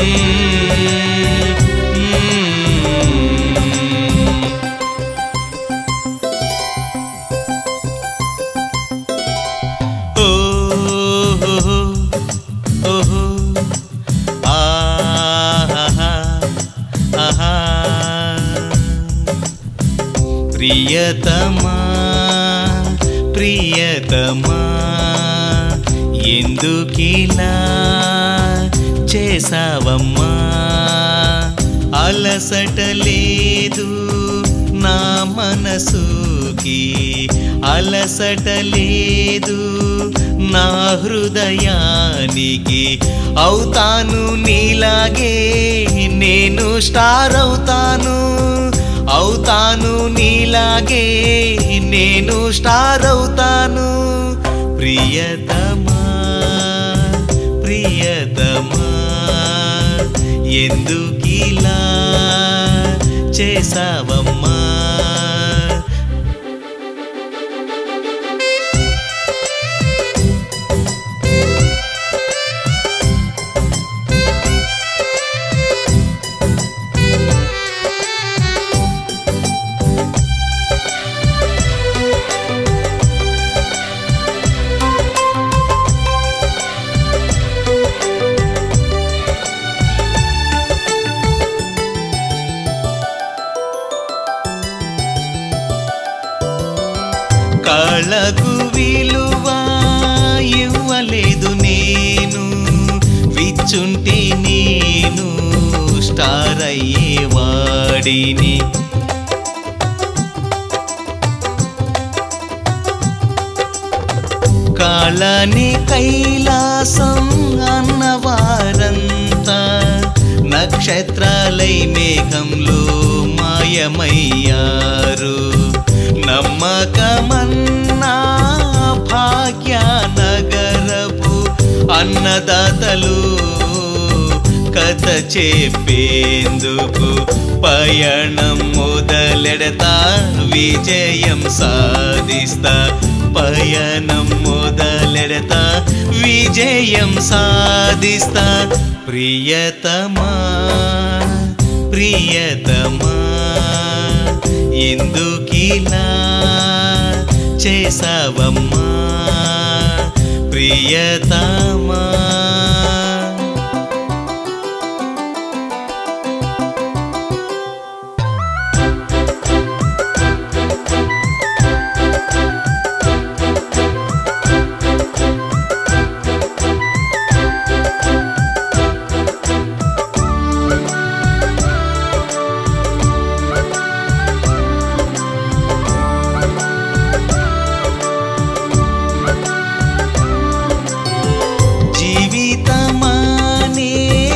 ఓహో ఓహో ఆహా ఆహా ప్రియతమా ప్రియతమా ఎందుకిలా చేసావమ్మా అలసట లేదు నా మనసుకి అలసట లేదు నా హృదయానికి అవుతాను నీలాగే నేను స్టార్ అవుతాను అవుతాను నీలాగే నేను స్టార్ అవుతాను ప్రియతమా ప్రియతమా ఎందుకిలా చేసావమ్మా కళకు విలువ ఇవ్వలేదు నేను విచ్చుంటే నేను స్టార్ అయ్యేవాడిని కాళని కైలాసం అన్నవారంతా నక్షత్రాలై మేఘంలో మాయమయ్యారు నమ్మకమన్నా భాగ్యనగరపు అన్నదాతలు కథ చెప్పేందుకు పయణం మొదలెడతా విజయం సాధిస్తా పయనం మొదలెడతా విజయం సాధిస్తా ప్రియతమా ప్రియతమా ఎందుకిలా చేసావమ్మా ప్రియతమా జీవితమానే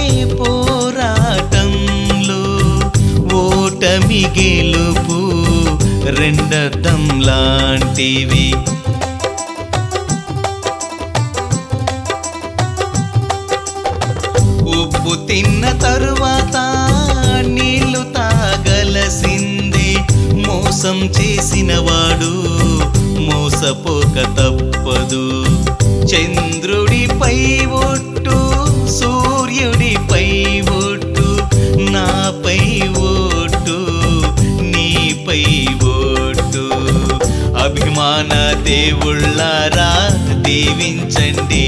పోరాటంలో ఓటమి గెలుపు రెండర్థం లాంటివి ఉప్పు తిన్న తరువాత నీళ్లు తాగలసిందే మోసం చేసిన వాడు మోసపోక తప్పదు చంద్రుడిపై ఒట్టు సూర్యుడిపై ఒట్టు నాపై ఓటు నీపై ఓటు అభిమాన దేవుళ్ళారా దీవించండి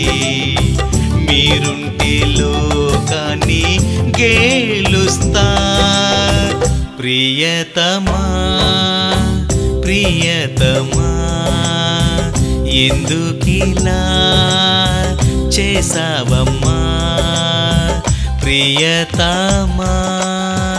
మీరుంటే లోకాన్ని గేలుస్తా ప్రియతమా ప్రియతమా ఎందుకిలా చేసావమ్మా ప్రియతమా